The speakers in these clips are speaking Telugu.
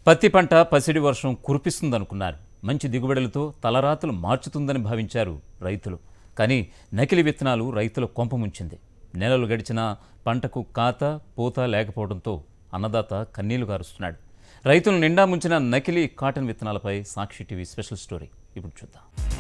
పత్తి పంట పసిడి వర్షం కురిపిస్తుందనుకున్నారు మంచి దిగుబడులతో తలరాతలు మార్చుతుందని భావించారు రైతులు కానీ నకిలీ విత్తనాలు రైతుల కొంప ముంచింది నెలలు గడిచినా పంటకు కాత పూత లేకపోవడంతో అన్నదాత కన్నీళ్లు గారుస్తున్నాడు రైతులు నిండా ముంచిన నకిలీ కాటన్ విత్తనాలపై సాక్షి టీవీ స్పెషల్ స్టోరీ ఇప్పుడు చూద్దాం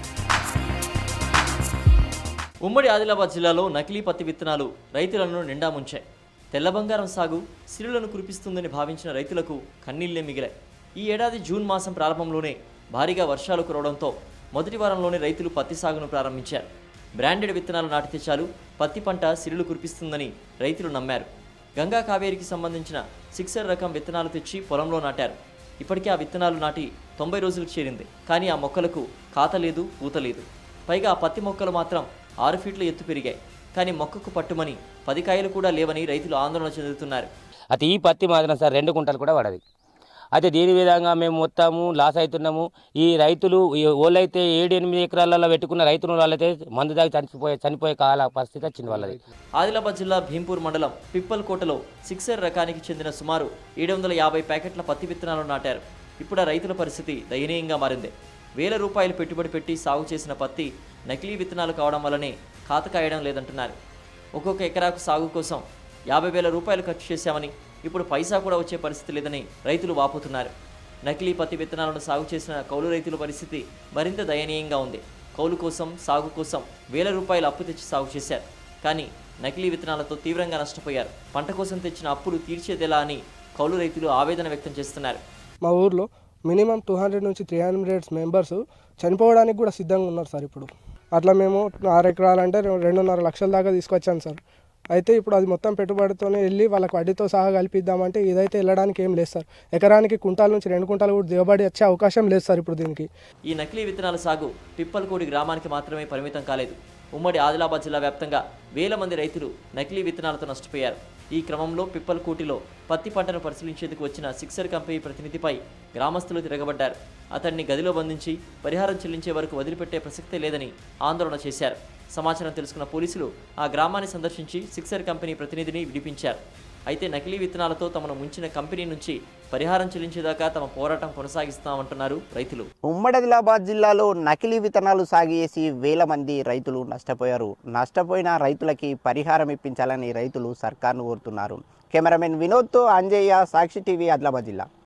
ఉమ్మడి ఆదిలాబాద్ జిల్లాలో నకిలీ పత్తి విత్తనాలు రైతులను నిండా ముంచాయి తెల్ల బంగారం సాగు సిరులను కురిపిస్తుందని భావించిన రైతులకు కన్నీళ్లే మిగిలాయి ఈ ఏడాది జూన్ మాసం ప్రారంభంలోనే భారీగా వర్షాలు కురవడంతో మొదటి వారంలోనే రైతులు పత్తి సాగును ప్రారంభించారు బ్రాండెడ్ విత్తనాలు నాటితే చాలు పత్తి పంట సిరులు కురిపిస్తుందని రైతులు నమ్మారు గంగా కావేరికి సంబంధించిన సిక్సర్ రకం విత్తనాలు తెచ్చి పొలంలో నాటారు ఇప్పటికే ఆ విత్తనాలు నాటి తొంభై రోజులకు చేరింది కానీ ఆ మొక్కలకు కాత లేదు పూత లేదు పైగా ఆ పత్తి మొక్కలు మాత్రం ఆరు ఫీట్ల ఎత్తు పెరిగాయి కానీ మొక్కకు పట్టుమని పది కాయలు కూడా లేవని రైతులు ఆందోళన చెందుతున్నారు అయితే ఈ పత్తి మాత్రం సార్ రెండు కుంటలు కూడా పడది అయితే దీని విధంగా మేము మొత్తము లాస్ అవుతున్నాము ఈ రైతులు ఈ ఓళ్ళైతే ఏడు ఎనిమిది ఎకరాలలో పెట్టుకున్న రైతులు వాళ్ళైతే మందు దాగి చనిపోయే చనిపోయే కాల పరిస్థితి వచ్చింది వాళ్ళది ఆదిలాబాద్ జిల్లా భీంపూర్ మండలం పిప్పల్కోటలో సిక్సర్ రకానికి చెందిన సుమారు ఏడు వందల యాభై ప్యాకెట్ల పత్తి విత్తనాలు నాటారు ఇప్పుడు ఆ రైతుల పరిస్థితి దయనీయంగా మారింది వేల రూపాయలు పెట్టుబడి పెట్టి సాగు చేసిన పత్తి నకిలీ విత్తనాలు కావడం వల్లనే ఖాత కాయడం లేదంటున్నారు ఒక్కొక్క ఎకరాకు సాగు కోసం యాభై వేల రూపాయలు ఖర్చు చేశామని ఇప్పుడు పైసా కూడా వచ్చే పరిస్థితి లేదని రైతులు వాపోతున్నారు నకిలీ పత్తి విత్తనాలను సాగు చేసిన కౌలు రైతుల పరిస్థితి మరింత దయనీయంగా ఉంది కౌలు కోసం సాగు కోసం వేల రూపాయలు అప్పు తెచ్చి సాగు చేశారు కానీ నకిలీ విత్తనాలతో తీవ్రంగా నష్టపోయారు పంట కోసం తెచ్చిన అప్పులు తీర్చేదెలా అని కౌలు రైతులు ఆవేదన వ్యక్తం చేస్తున్నారు మా ఊర్లో మినిమం టూ హండ్రెడ్ నుంచి త్రీ హండ్రెడ్ మెంబర్స్ చనిపోవడానికి కూడా సిద్ధంగా ఉన్నారు సార్ ఇప్పుడు అట్లా మేము ఆరు ఎకరాలు అంటే రె- రెండున్నర లక్షల దాకా తీసుకొచ్చాను సార్ అయితే ఇప్పుడు అది మొత్తం పెట్టుబడితోనే వెళ్ళి వాళ్ళకి వడ్డీతో సహా కల్పిద్దామంటే ఇదైతే వెళ్ళడానికి ఏం లేదు సార్ ఎకరానికి కుంటాల నుంచి రెండు కుంటాలు కూడా దిగబడి వచ్చే అవకాశం లేదు సార్ ఇప్పుడు దీనికి ఈ నకిలీ విత్తనాల సాగు పిప్పలకోడి గ్రామానికి మాత్రమే పరిమితం కాలేదు ఉమ్మడి ఆదిలాబాద్ జిల్లా వ్యాప్తంగా వేల మంది రైతులు నకిలీ విత్తనాలతో నష్టపోయారు ఈ క్రమంలో పిప్పలకోటిలో పత్తి పంటను పరిశీలించేందుకు వచ్చిన సిక్సర్ కంపెనీ ప్రతినిధిపై గ్రామస్తులు తిరగబడ్డారు అతన్ని గదిలో బంధించి పరిహారం చెల్లించే వరకు వదిలిపెట్టే ప్రసక్తే లేదని ఆందోళన చేశారు సమాచారం తెలుసుకున్న పోలీసులు ఆ గ్రామాన్ని సందర్శించి సిక్సర్ కంపెనీ ప్రతినిధిని విడిపించారు అయితే నకిలీ విత్తనాలతో తమను ముంచిన కంపెనీ నుంచి పరిహారం చెల్లించేదాకా తమ పోరాటం కొనసాగిస్తామంటున్నారు రైతులు ఉమ్మడి ఆదిలాబాద్ జిల్లాలో నకిలీ విత్తనాలు సాగు చేసి వేల మంది రైతులు నష్టపోయారు నష్టపోయిన రైతులకి పరిహారం ఇప్పించాలని రైతులు సర్కార్ను కోరుతున్నారు కెమెరామెన్ వినోద్తో అంజయ్య సాక్షి టీవీ ఆదిలాబాద్ జిల్లా